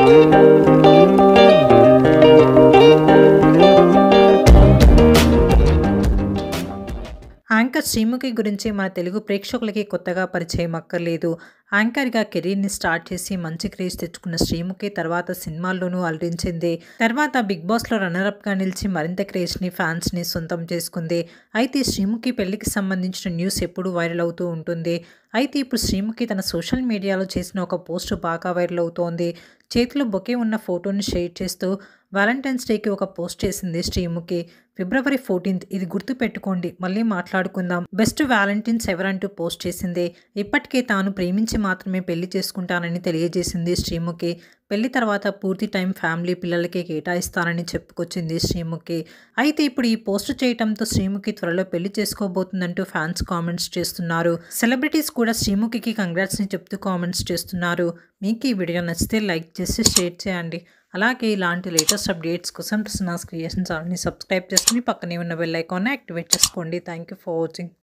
anchor Sreemukhi గురించి మన తెలుగు ప్రేక్షకులకి కొత్తగా పరిచయం అక్కర్లేదు యాంకర్గా కెరీర్ని స్టార్ట్ చేసి మంచి క్రేజ్ తెచ్చుకున్న శ్రీముఖి తర్వాత సినిమాల్లోనూ అలరించింది తర్వాత బిగ్ బాస్లో రన్నరప్గా నిలిచి మరింత క్రేజ్ని ఫ్యాన్స్ని సొంతం చేసుకుంది అయితే శ్రీముఖి పెళ్లికి సంబంధించిన న్యూస్ ఎప్పుడూ వైరల్ అవుతూ ఉంటుంది అయితే ఇప్పుడు శ్రీముఖి తన సోషల్ మీడియాలో చేసిన ఒక పోస్ట్ బాగా వైరల్ అవుతోంది చేతిలో బొకే ఉన్న ఫోటోని షేర్ చేస్తూ వ్యాలంటైన్స్ డేకి ఒక పోస్ట్ చేసింది శ్రీముఖి ఫిబ్రవరి ఫోర్టీన్త్ ఇది గుర్తు పెట్టుకోండి మళ్ళీ మాట్లాడుకుందాం బెస్ట్ వ్యాలంటైన్స్ ఎవరంటూ పోస్ట్ చేసింది ఇప్పటికే తాను ప్రేమించి మాత్రమే పెళ్లి చేసుకుంటానని తెలియజేసింది శ్రీముఖి పెళ్లి తర్వాత పూర్తి టైం ఫ్యామిలీ పిల్లలకి కేటాయిస్తానని చెప్పుకొచ్చింది శ్రీముఖి అయితే ఇప్పుడు ఈ పోస్ట్ చేయడంతో శ్రీముఖి త్వరలో పెళ్లి చేసుకోబోతుందంటూ ఫ్యాన్స్ కామెంట్స్ చేస్తున్నారు సెలబ్రిటీస్ కూడా శ్రీముఖికి కంగ్రాట్స్ని చెప్తూ కామెంట్స్ చేస్తున్నారు మీకు ఈ వీడియో నచ్చితే లైక్ చేసి షేర్ చేయండి అలాగే ఇలాంటి లేటెస్ట్ అప్డేట్స్ కోసం ప్రసన్నాస్ క్రియేషన్ ఛానల్ని సబ్స్క్రైబ్ చేసుకుని పక్కనే ఉన్న బెల్ ఐకాన్ని యాక్టివేట్ చేసుకోండి థ్యాంక్ యూ ఫర్ వాచింగ్